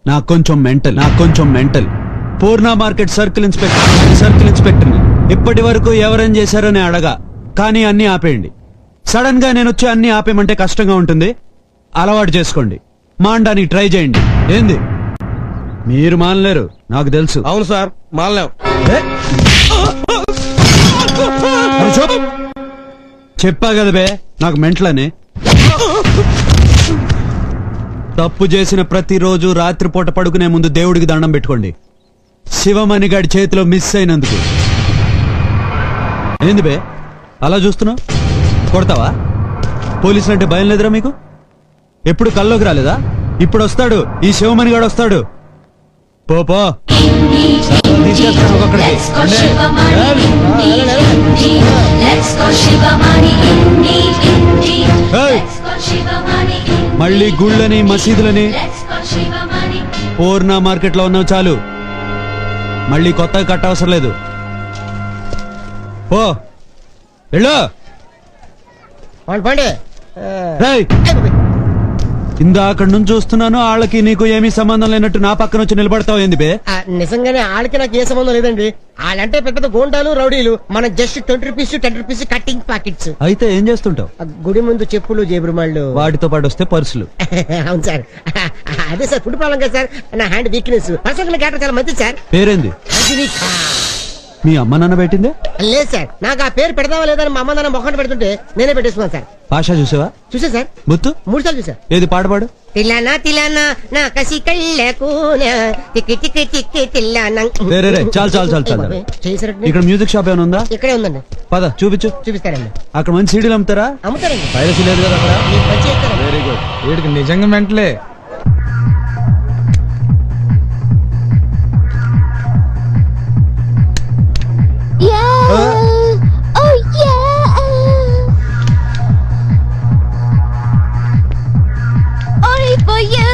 నాకు కొంచెం మెంటల్ నాకు కొంచెం mental Purna market circle inspector circle inspector ఇప్పటి వరకు ఎవరేం చేశారని అడగా కానీ అన్ని ఆపేయండి సడన్ గా నేను వచ్చి అన్ని ఆపేయమంటే కష్టంగా ఉంటుంది అలవాటు చేసుకోండి మాండానికి ట్రై చేయండి ఏంది మీరు మానలేరు నాకు తెలుసు అవును సార్ మాల్లేం ఏ? అరే చూప్. చెప్పా కదా బే నాకు మెంట్లని తప్పు చేసిన ప్రతిరోజు రాత్రిపూట పడుకునే ముందు దేవుడికి దండం పెట్టుకోండి శివమణి గాడి చేతిలో మిస్ అయినందుకు ఏంది బే అలా చూస్తున్నావు కొడతావా పోలీసులు అంటే భయం లేదురా మీకు ఎప్పుడు కల్లోకి రాలేదా ఇప్పుడు వస్తాడు ఈ శివమణి గాడు వస్తాడు పో పో తీసుకెళ్తాను ఒక్కొక్కడికి. Let's go రండి. Shivamani, Indi, Let's go Shivamani, Indi, Indi. Hey. Let's go Shivamani, Indi. మళ్ళీ గుళ్ళని మసీదులని Let's go Shivamani. Purna market లో ఉన్నావు చాలు మళ్ళీ కొత్తగా కట్టవసరం లేదు పో వెళ్ళు పండి పండి రేయ్, ఇందాక నుంచి చూస్తున్నాను వాళ్ళకి నీకు ఏమీ సంబంధం లేనట్టు నా పక్కన వచ్చి నిలబడతావు ఏంది బే ఆ, నిజంగానే వాళ్ళకి నాకు ఏ సంబంధం లేదండి వాళ్ళంటే పెద్ద పెద్ద గోండాలు రౌడీలు మనం just twenty rupees ten rupees cutting pockets అయితే ఏం చేస్తుంటావు గుడి ముందు చెప్పులు జేబురుమాళ్ళు వాటితో పాటు వస్తే పర్సులు అవును సార్ అదే సార్ ఫుడ్ ప్రాబ్లం కదా సార్ నా హ్యాండ్ వీక్నెస్ పర్సనల్ క్యాటర్ చాలా మంచిది సార్ పేరేంది రజనీకా. మీ అమ్మ నాన్న పెట్టిందే లేదు సార్ నాకు ఆ పేరు పెడదామా లేదని మా అమ్మ నాన్న మొక్కలు పెడుతుంటే నేనే పెట్టేసుకున్నాను సార్ భాష చూసావా చూసా సార్ గుర్తు మూడు సార్లు చూసా ఏది పాట పాడు తిల్లానా తిల్లానా నా కసి కళ్ళకూన తిక్కి తిక్కి తిక్కి తిల్లానా రే, రే, రే, చాలు, చాలు, చాలు, చాలు. చేసారండి ఇక్కడ మ్యూజిక్ షాప్ ఏమైనా ఉందా ఇక్కడే ఉందండి పద చూపించు చూపిస్తారండి అక్కడ మంచి సీడీలు అమ్ముతారా అమ్ముతారండి పైరసీ లేదు కదా అక్కడ మీకు మంచి చేస్తారండి వెరీ గుడ్ వీడికి నిజంగా మెంటలే Yeah. Oh yeah. Only for you.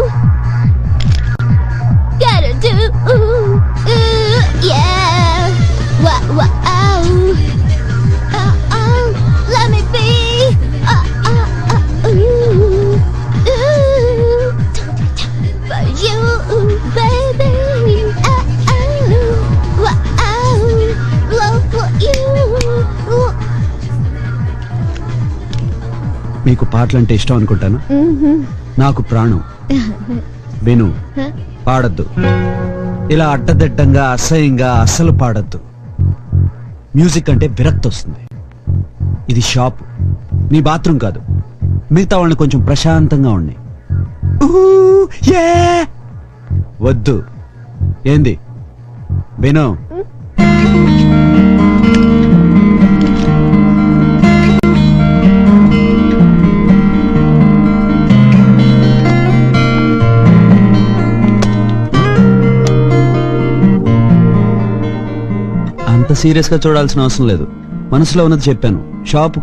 Gotta do. Ooh, yeah. Wow, wow. Uh, uh, let me be. Uh, uh, uh, ooh, ooh. For you, baby. Uh, uh, wow. Love for you. మీకు పాటలంటే ఇష్టం అనుకుంటాను నాకు ప్రాణం విను పాడద్దు ఇలా అడ్డదిడ్డంగా అసహ్యంగా అస్సలు పాడద్దు మ్యూజిక్ అంటే విరక్తి వస్తుంది ఇది షాప్ నీ బాత్రూమ్ కాదు మిగతా వాళ్ళని కొంచెం ప్రశాంతంగా ఉండి వద్దు ఏంది విను అంత సీరియస్ గా చూడాల్సిన అవసరం లేదు మనసులో ఉన్నది చెప్పాను షాప్